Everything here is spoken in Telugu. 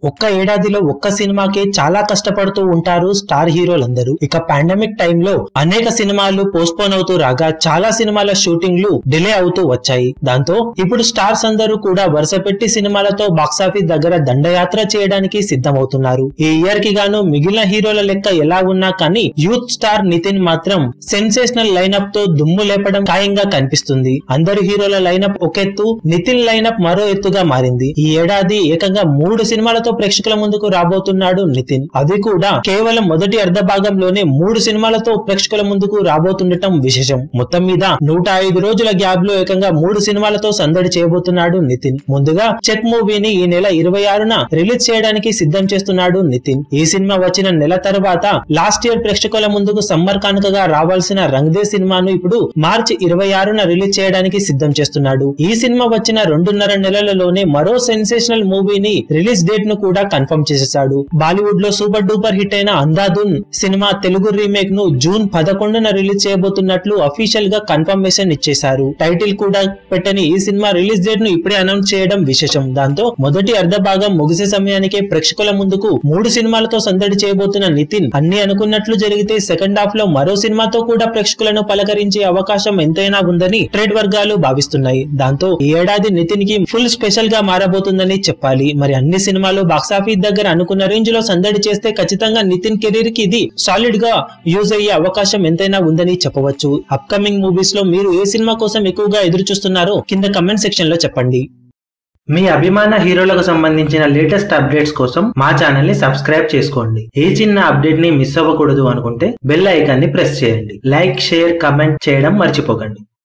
ఒక్క ఏడాదిలో ఒక్క సినిమాకి చాలా కష్టపడుతూ ఉంటారు స్టార్ హీరోలందరూ ఇక పాండమిక్ టైంలో అనేక సినిమాలు పోస్ట్పోన్ అవుతూ రాగా చాలా సినిమాల షూటింగ్లు డిలే అవుతూ వచ్చాయి దాంతో ఇప్పుడు స్టార్స్ అందరూ కూడా వరుస పెట్టి సినిమాలతో బాక్సాఫీస్ దగ్గర దండయాత్ర చేయడానికి సిద్ధమవుతున్నారు ఈ ఇయర్ కి గాను మిగిలిన హీరోల లెక్క ఎలా ఉన్నా కానీ యూత్ స్టార్ నితిన్ మాత్రం సెన్సేషనల్ లైనప్ తో దుమ్ము లేపడం ఖాయంగా కనిపిస్తుంది అందరు హీరోల లైనప్ ఒకెత్తు నితిన్ లైనప్ మరో ఎత్తుగా మారింది ఈ ఏడాది ఏకంగా మూడు సినిమాలతో ప్రేక్షకుల ముందుకు రాబోతున్నాడు నితిన్ అది కూడా కేవలం మొదటి అర్ధ భాగంలోనే మూడు సినిమాలతో ప్రేక్షకుల ముందుకు రాబోతుండటం విశేషం మొత్తం మీద నూట ఐదు రోజుల గ్యాప్ లో ఏకంగా మూడు సినిమాలతో సందడి చేయబోతున్నాడు నితిన్ ముందుగా చెక్ మూవీని ఈ నెల ఇరవై ఆరున రిలీజ్ చేయడానికి సిద్ధం చేస్తున్నాడు నితిన్ ఈ సినిమా వచ్చిన నెల తర్వాత లాస్ట్ ఇయర్ ప్రేక్షకుల ముందుకు సమ్మర్ కానుకగా రావాల్సిన రంగ్దే సినిమాను ఇప్పుడు మార్చి ఇరవై ఆరున రిలీజ్ చేయడానికి సిద్ధం చేస్తున్నాడు ఈ సినిమా వచ్చిన రెండున్నర నెలలలోనే మరో సెన్సేషనల్ మూవీని రిలీజ్ డేట్ ను కూడా కన్ఫర్మ్ చేసేశాడు బాలీవుడ్ లో సూపర్ డూపర్ హిట్ అయిన అందాదున్ సినిమా తెలుగు రీమేక్ ను జూన్ పదకొండున రిలీజ్ చేయబోతున్నట్లు అఫీషియల్ గా కన్ఫర్మేషన్ ఇచ్చేశారు టైటిల్ కూడా పెట్టని ఈ సినిమా రిలీజ్ డేట్ ను ఇప్పుడే అనౌన్స్ చేయడం విశేషం దాంతో మొదటి అర్ధ భాగం ముగిసే సమయానికే ప్రేక్షకుల ముందుకు మూడు సినిమాలతో సందడి చేయబోతున్న నితిన్ అన్ని అనుకున్నట్లు జరిగితే సెకండ్ హాఫ్ లో మరో సినిమాతో కూడా ప్రేక్షకులను పలకరించే అవకాశం ఎంతైనా ఉందని ట్రేడ్ వర్గాలు భావిస్తున్నాయి దాంతో ఈ ఏడాది నితిన్ కి ఫుల్ స్పెషల్ గా మారబోతుందని చెప్పాలి మరి అన్ని సినిమాలు బాక్సాఫీస్ దగ్గర అనుకున్న రేంజ్ లో సందడి చేస్తే ఖచ్చితంగా నితిన్ కెరీర్ కి ఇది సాలిడ్ గా యూజ్ అయ్యే అవకాశం ఎంతైనా ఉందని చెప్పవచ్చు అప్కమింగ్ మూవీస్ లో మీరు ఏ సినిమా కోసం ఎక్కువగా ఎదురు చూస్తున్నారో కింద కమెంట్ సెక్షన్ లో చెప్పండి మీ అభిమాన హీరోలకు సంబంధించిన లేటెస్ట్ అప్డేట్స్ కోసం మా ఛానల్ ని సబ్స్క్రైబ్ చేసుకోండి ఏ చిన్న అప్డేట్ ని మిస్ అవ్వకూడదు అనుకుంటే బెల్ ఐకాన్ ని ప్రెస్ చేయండి లైక్ షేర్ కమెంట్ చేయడం మర్చిపోకండి